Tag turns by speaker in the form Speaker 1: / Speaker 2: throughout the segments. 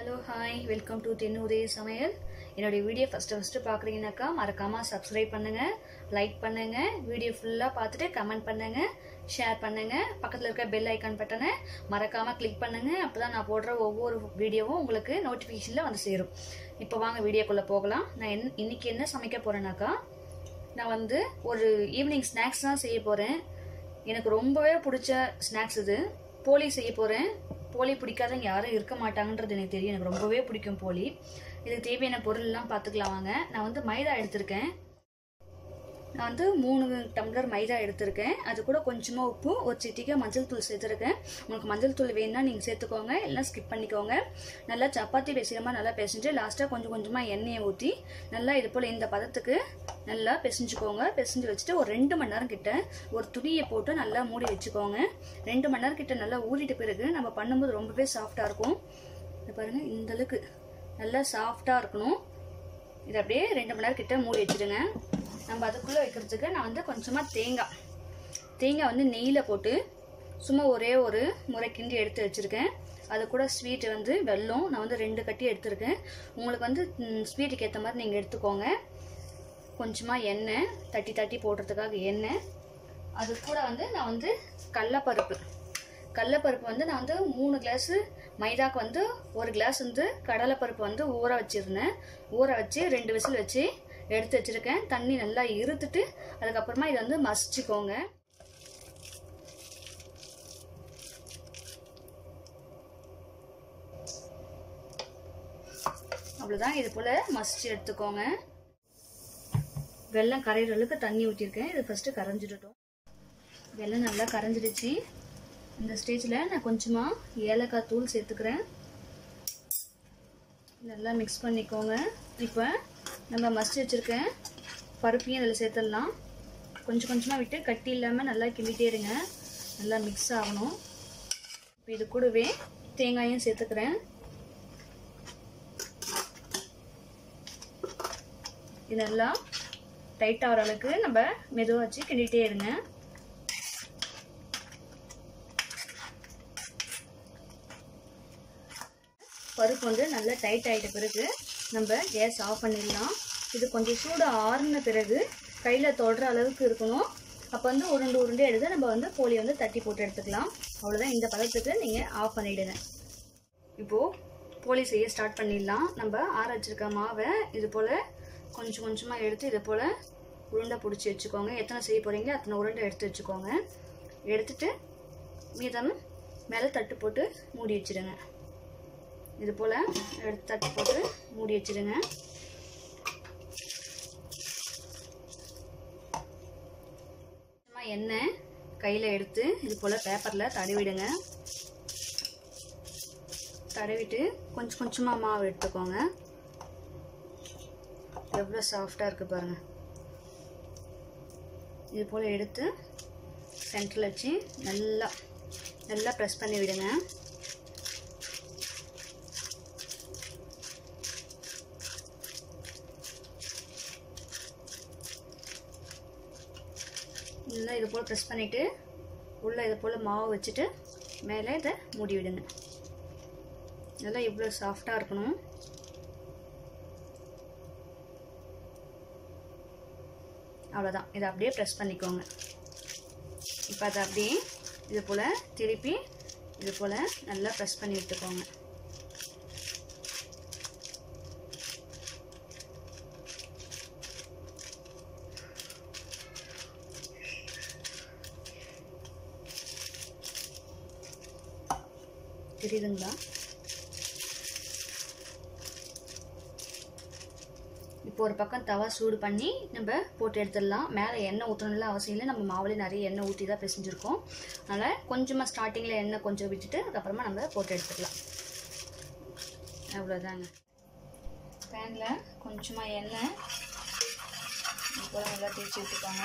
Speaker 1: hello hi welcome to தென்னூரே சமையல் என்னுடைய வீடியோ ஃபஸ்ட்டு ஃபஸ்ட்டு பார்க்குறீங்கனாக்கா மறக்காமல் சப்ஸ்கிரைப் பண்ணுங்கள் லைக் பண்ணுங்கள் வீடியோ ஃபுல்லாக பார்த்துட்டு கமெண்ட் பண்ணுங்கள் ஷேர் பண்ணுங்கள் பக்கத்தில் இருக்க பெல் ஐக்கான் பட்டனை மறக்காமல் கிளிக் பண்ணுங்கள் அப்போ தான் நான் போடுற ஒவ்வொரு வீடியோவும் உங்களுக்கு நோட்டிஃபிகேஷனில் வந்து சேரும் இப்போ வாங்க வீடியோக்குள்ளே போகலாம் நான் என் இன்னைக்கு என்ன சமைக்க போகிறேன்னாக்கா நான் வந்து ஒரு ஈவினிங் ஸ்நாக்ஸ் தான் செய்ய போகிறேன் எனக்கு ரொம்பவே பிடிச்ச ஸ்நாக்ஸ் இது போலி செய்ய போகிறேன் போலி பிடிக்காதவங்க யாரும் இருக்க மாட்டாங்கன்றது எனக்கு தெரியும் எனக்கு ரொம்பவே பிடிக்கும் போலி இதுக்கு தேவையான பொருள்லாம் பார்த்துக்கலாம் வாங்க நான் வந்து மைதா எடுத்திருக்கேன் நான் வந்து மூணு டம்ளர் மைதா எடுத்திருக்கேன் அது கூட கொஞ்சமாக உப்பு ஒரு சிட்டிக்கு மஞ்சள் தூள் சேர்த்துருக்கேன் உங்களுக்கு மஞ்சள் தூள் வேணும்னா நீங்கள் சேர்த்துக்கோங்க இல்லைனா ஸ்கிப் பண்ணிக்கோங்க நல்லா சப்பாத்தி பேசுகிறமா நல்லா பிசைஞ்சு லாஸ்ட்டாக கொஞ்சம் கொஞ்சமாக எண்ணெயை ஊற்றி நல்லா இது போல் இந்த பதத்துக்கு நல்லா பிசைஞ்சுக்கோங்க பிசைஞ்சு வச்சுட்டு ஒரு ரெண்டு மணி நேரம் கிட்ட ஒரு துணியை போட்டு நல்லா மூடி வச்சுக்கோங்க ரெண்டு மணி நேரம் கிட்ட நல்லா ஊறிட்ட பிறகு நம்ம பண்ணும்போது ரொம்பவே சாஃப்டாக இருக்கும் இது பாருங்கள் இந்த அளவுக்கு நல்லா சாஃப்டாக இருக்கணும் இது அப்படியே ரெண்டு மணி நேரம் கிட்ட மூடி வச்சுடுங்க நம்ம அதுக்குள்ளே வைக்கிறதுக்கு நான் வந்து கொஞ்சமாக தேங்காய் தேங்காய் வந்து நெய்யில் போட்டு சும்மா ஒரே ஒரு முறை கிண்டி எடுத்து வச்சுருக்கேன் அது கூட ஸ்வீட்டு வந்து வெல்லம் நான் வந்து ரெண்டு கட்டி எடுத்திருக்கேன் உங்களுக்கு வந்து ஸ்வீட்டுக்கு ஏற்ற மாதிரி நீங்கள் எடுத்துக்கோங்க கொஞ்சமாக எண்ணெய் தட்டி தட்டி போடுறதுக்காக எண்ணெய் அது கூட வந்து நான் வந்து கடலப்பருப்பு கடலப்பருப்பு வந்து நான் வந்து மூணு கிளாஸு மைதாக்கு வந்து ஒரு கிளாஸ் வந்து கடலைப்பருப்பு வந்து ஊற வச்சுருந்தேன் ஊற வச்சு ரெண்டு விசில் வச்சு எடுத்து வச்சுருக்கேன் தண்ணி நல்லா இருத்துட்டு அதுக்கப்புறமா இதை வந்து மசிச்சுக்கோங்க அவ்வளோதான் இது போல் மசிச்சு எடுத்துக்கோங்க வெள்ளம் கரையிற அளவுக்கு தண்ணி ஊற்றிருக்கேன் இது ஃபஸ்ட்டு கரைஞ்சிடட்டும் வெள்ளம் நல்லா கரைஞ்சிடுச்சு இந்த ஸ்டேஜில் நான் கொஞ்சமாக ஏலக்காய் தூள் சேர்த்துக்கிறேன் நல்லா மிக்ஸ் பண்ணிக்கோங்க இப்போ நம்ம மசிச்சு வச்சுருக்கேன் பருப்பையும் அதில் சேர்த்துடலாம் கொஞ்சம் கொஞ்சமாக விட்டு கட்டி இல்லாமல் நல்லா கிண்டிகிட்டே இருங்க நல்லா மிக்ஸ் ஆகணும் இப்போ இது கூடவே தேங்காயும் சேர்த்துக்கிறேன் இதெல்லாம் டைட் ஆகிற அளவுக்கு நம்ம மெதுவாக வச்சு கிண்டிகிட்டே இருங்க பருப்பு வந்து நல்லா டைட் ஆகிட்ட பிறகு நம்ம கேஸ் ஆஃப் பண்ணிடலாம் இது கொஞ்சம் சூடு ஆறுன பிறகு கையில் தொடுற அளவுக்கு இருக்கணும் அப்போ வந்து உருண்டு உருண்டே எடுத்து நம்ம வந்து கோழி வந்து தட்டி போட்டு எடுத்துக்கலாம் அவ்வளோதான் இந்த பதத்துக்கு நீங்கள் ஆஃப் பண்ணிவிடுங்க இப்போது போலி செய்ய ஸ்டார்ட் பண்ணிடலாம் நம்ம ஆற வச்சுருக்க மாவை இது போல் கொஞ்சம் கொஞ்சமாக எடுத்து இது போல் உருண்டை பிடிச்சி வச்சுக்கோங்க எத்தனை செய்ய போகிறீங்களோ அத்தனை உருண்டை எடுத்து வச்சுக்கோங்க எடுத்துட்டு மீதம் மேலே தட்டு போட்டு மூடி வச்சுடுங்க இது போல் எடுத்து தட்டு போட்டு மூடி வச்சுடுங்க எண்ணெய் கையில் எடுத்து இது போல் பேப்பரில் தடவிடுங்க தடவிட்டு கொஞ்சம் கொஞ்சமாக மாவு எடுத்துக்கோங்க எவ்வளோ சாஃப்டாக இருக்குது பாருங்கள் இது போல் எடுத்து சென்டரில் வச்சு நல்லா நல்லா ப்ரெஸ் பண்ணி விடுங்க நல்லா இது போல் ப்ரெஸ் பண்ணிவிட்டு உள்ளே இது போல் மாவு வச்சுட்டு மேலே இதை மூடி விடுங்க நல்லா இவ்வளோ சாஃப்டாக இருக்கணும் அவ்வளோதான் இதை அப்படியே ப்ரெஸ் பண்ணிக்கோங்க இப்போ அதை அப்படியே இது போல் திருப்பி இது போல் நல்லா ப்ரெஸ் பண்ணி விட்டுக்கோங்க தெரியுதுங்களா இப்போ ஒரு பக்கம் தவா சூடு பண்ணி நம்ம போட்டு எடுத்துடலாம் மேலே எண்ணெய் ஊற்றணும்ல அவசியம் இல்லை நம்ம மாவுலேயே நிறைய எண்ணெய் ஊற்றி தான் பிசைஞ்சிருக்கோம் அதனால் கொஞ்சமாக ஸ்டார்டிங்கில் எண்ணெய் கொஞ்சம் விட்டுட்டு அதுக்கப்புறமா நம்ம போட்டு எடுத்துக்கலாம் அவ்வளோதாங்க பேனில் கொஞ்சமாக எண்ணெய் இப்போ நல்லா தேய்ச்சி விட்டுக்கோங்க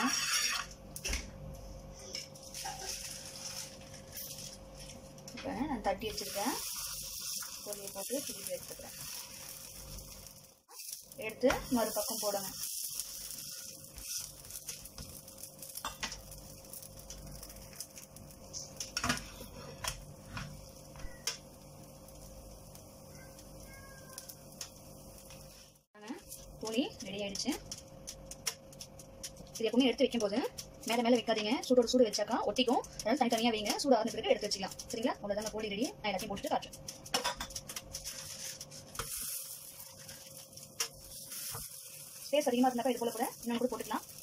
Speaker 1: இப்போ நான் தட்டி வச்சுருக்கேன் கோழியை போட்டு திருப்பி எடுத்துக்கிறேன் எடுத்து மறுபக்கம் போடுங்க கோழி ரெடி ஆயிடுச்சு இது எப்பவுமே எடுத்து வைக்கும்போது மேலே மேலே வைக்காதீங்க சூடோட சூடு வச்சாக்கா ஒட்டிக்கும் அதனால தனித்தனியாக வைங்க சூடு ஆறுன பிறகு எடுத்து வச்சுக்கலாம் சரிங்களா அவ்வளோதாங்க கோழி ரெடி நான் எல்லாத்தையும் போட்டுட்டு காட்டுறேன் ஸ்பேஸ் அதிகமாக இருந்தாக்கா இது போல கூட இன்னும் கூட போட்டுக்கலாம்